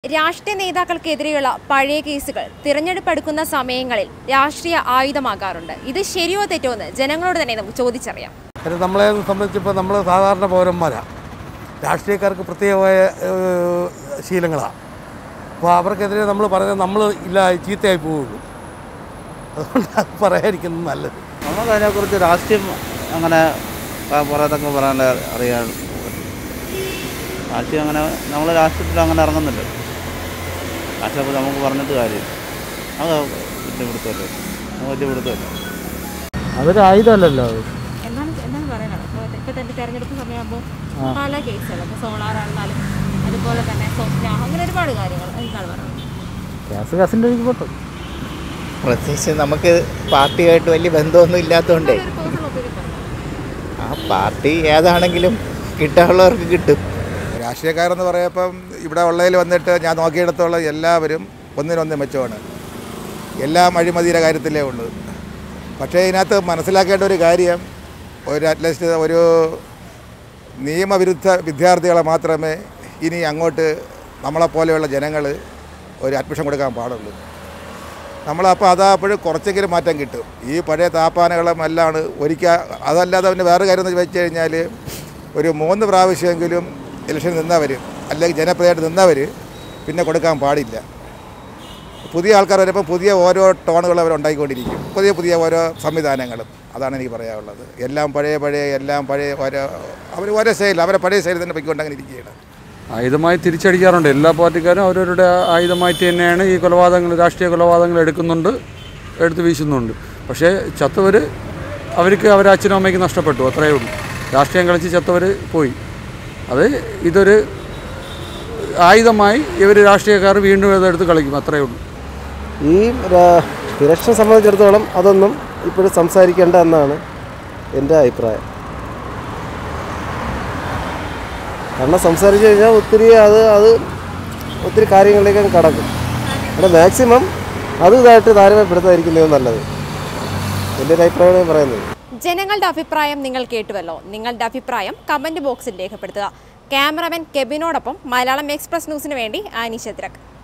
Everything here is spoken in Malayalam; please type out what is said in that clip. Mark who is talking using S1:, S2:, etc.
S1: രാഷ്ട്രീയ നേതാക്കൾക്കെതിരെയുള്ള പഴയ കേസുകൾ തിരഞ്ഞെടുപ്പ് എടുക്കുന്ന സമയങ്ങളിൽ രാഷ്ട്രീയ ആയുധമാകാറുണ്ട് ഇത് ശരിയോ തെറ്റോ എന്ന് ജനങ്ങളോട് തന്നെ നമുക്ക് ചോദിച്ചറിയാം
S2: കാര്യം നമ്മളെ സംബന്ധിച്ചിപ്പോൾ നമ്മൾ സാധാരണ പൗരന്മാരാണ് രാഷ്ട്രീയക്കാർക്ക് പ്രത്യേകമായ ഏഹ്, ശീലങ്ങളാണ് അപ്പോൾ അവർക്കെതിരെ നമ്മൾ പറയുന്നത് നമ്മൾ ഇല്ല ചീത്തയായി പോവുള്ളൂ അതുകൊണ്ട് അത് പറയാതിരിക്കുന്നത് നല്ലത്
S3: നമുക്ക് അതിനെക്കുറിച്ച് രാഷ്ട്രീയം അങ്ങനെ പറയത്തൊക്കെ പറയാൻ അറിയാൻ രാഷ്ട്രീയം അങ്ങനെ നമ്മൾ രാഷ്ട്രീയത്തിൽ അങ്ങനെ ഇറങ്ങുന്നില്ല രാഷ്ട്രീയത്തിൽ നമുക്ക് പറഞ്ഞിട്ട് കാര്യം അത് വലിയ പിടുത്തമല്ലേ അത് വലിയ പിടുത്തമല്ല
S4: അതൊരു ആയുധമല്ലല്ലോ അത്
S1: എന്താണ് എന്താണ് പറയാനുള്ളത് ഇപ്പോൾ തന്നെ തെരഞ്ഞെടുപ്പ് സമയമാകുമ്പോൾ പല കേസുകൾ ഇപ്പോൾ സോളാർ ആയിരുന്നാലും അതുപോലെ തന്നെ സ്വപ്ന അങ്ങനെ ഒരുപാട് കാര്യങ്ങൾ എന്താണ് പറയുന്നത്
S4: ഗ്യാസ് ഗ്യാസിൻ്റെ ഒഴുകി പോട്ടെ
S5: പ്രത്യേകിച്ച് നമുക്ക് പാർട്ടിയായിട്ട് വലിയ ബന്ധമൊന്നും ഇല്ലാത്തതുകൊണ്ടേ
S1: ഒരു പേഴ്സണൽ ഒപ്പീനിയൻ പറഞ്ഞു
S5: ആ പാർട്ടി ഏതാണെങ്കിലും കിട്ടാനുള്ളവർക്ക് കിട്ടും
S6: രാഷ്ട്രീയക്കാരെന്ന് പറയപ്പം ഇവിടെ ഉള്ളതിൽ വന്നിട്ട് ഞാൻ നോക്കിയിടത്തോളം എല്ലാവരും ഒന്നിനൊന്ന് മെച്ചമാണ് എല്ലാം അഴിമതിയുടെ കാര്യത്തിലേ ഉള്ളൂ പക്ഷേ ഇതിനകത്ത് മനസ്സിലാക്കേണ്ട ഒരു കാര്യം ഒരു അറ്റ്ലീസ്റ്റ് ഒരു നിയമവിരുദ്ധ വിദ്യാർത്ഥികളെ മാത്രമേ ഇനി അങ്ങോട്ട് നമ്മളെപ്പോലെയുള്ള ജനങ്ങൾ ഒരു അഡ്മിഷൻ കൊടുക്കാൻ പാടുള്ളൂ നമ്മളപ്പോൾ അതാ അപ്പോഴും കുറച്ചെങ്കിലും മാറ്റം കിട്ടും ഈ പഴയ താപ്പാനകളും എല്ലാം ഒരിക്കൽ അതല്ലാതെ പിന്നെ വേറെ കാര്യം എന്ന് വെച്ച് കഴിഞ്ഞാൽ ഒരു മൂന്ന് പ്രാവശ്യമെങ്കിലും ഇലക്ഷൻ നിന്നവർ അല്ലെങ്കിൽ ജനപ്രിയമായിട്ട് നിന്നവർ പിന്നെ കൊടുക്കാൻ പാടില്ല പുതിയ ആൾക്കാർ വരുമ്പോൾ പുതിയ ഓരോ ടോണുകൾ അവർ ഉണ്ടാക്കിക്കൊണ്ടിരിക്കും പുതിയ പുതിയ ഓരോ സംവിധാനങ്ങളും അതാണ് എനിക്ക് പറയാനുള്ളത് എല്ലാം പഴയ പഴയ എല്ലാം പഴയ ഓരോ അവർ ഓരോ ശൈലി അവരെ പഴയ ശൈലി തന്നെ പൊയ്ക്കൊണ്ട് അങ്ങനെ ഇരിക്കുകയാണ്
S7: ആയുധമായി തിരിച്ചടിക്കാറുണ്ട് എല്ലാ പാർട്ടിക്കാരും അവരവരുടെ ആയുധമായിട്ട് തന്നെയാണ് ഈ കൊലപാതകങ്ങൾ രാഷ്ട്രീയ കൊലപാതകങ്ങൾ എടുക്കുന്നുണ്ട് എടുത്ത് വീശുന്നുണ്ട് പക്ഷേ ചത്തവർ അവർക്ക് അവരെ അച്ഛനും അമ്മയ്ക്ക് നഷ്ടപ്പെട്ടു അത്രയേ ഉള്ളൂ രാഷ്ട്രീയം കളിച്ച് ചത്തവർ പോയി അത് ഇതൊരു ആയുധമായി ഇവർ രാഷ്ട്രീയക്കാർ വീണ്ടും ഇതെടുത്ത് കളിക്കും അത്രയേ ഉള്ളൂ
S8: ഈ രാ- ഇലക്ഷൻ സംബന്ധിച്ചിടത്തോളം അതൊന്നും ഇപ്പോഴും സംസാരിക്കേണ്ട എന്നാണ് എൻ്റെ അഭിപ്രായം കാരണം സംസാരിച്ചു കഴിഞ്ഞാൽ ഒത്തിരി അത് അത് ഒത്തിരി കാര്യങ്ങളിലേക്ക് അങ്ങ് കടക്കും അവിടെ മാക്സിമം അത് ഇതായിട്ട് താരതമ്യപ്പെടുത്താതിരിക്കുന്നത് നല്ലത് എൻ്റെ ഒരു അഭിപ്രായമാണ് പറയുന്നത്
S1: ജനങ്ങളുടെ അഭിപ്രായം നിങ്ങൾ കേട്ടുവല്ലോ നിങ്ങളുടെ അഭിപ്രായം കമന്റ് ബോക്സിൽ രേഖപ്പെടുത്തുക ക്യാമറമാൻ കെബിനോടൊപ്പം മലയാളം എക്സ്പ്രസ് ന്യൂസിന് വേണ്ടി ആനി ചന്ദ്രക്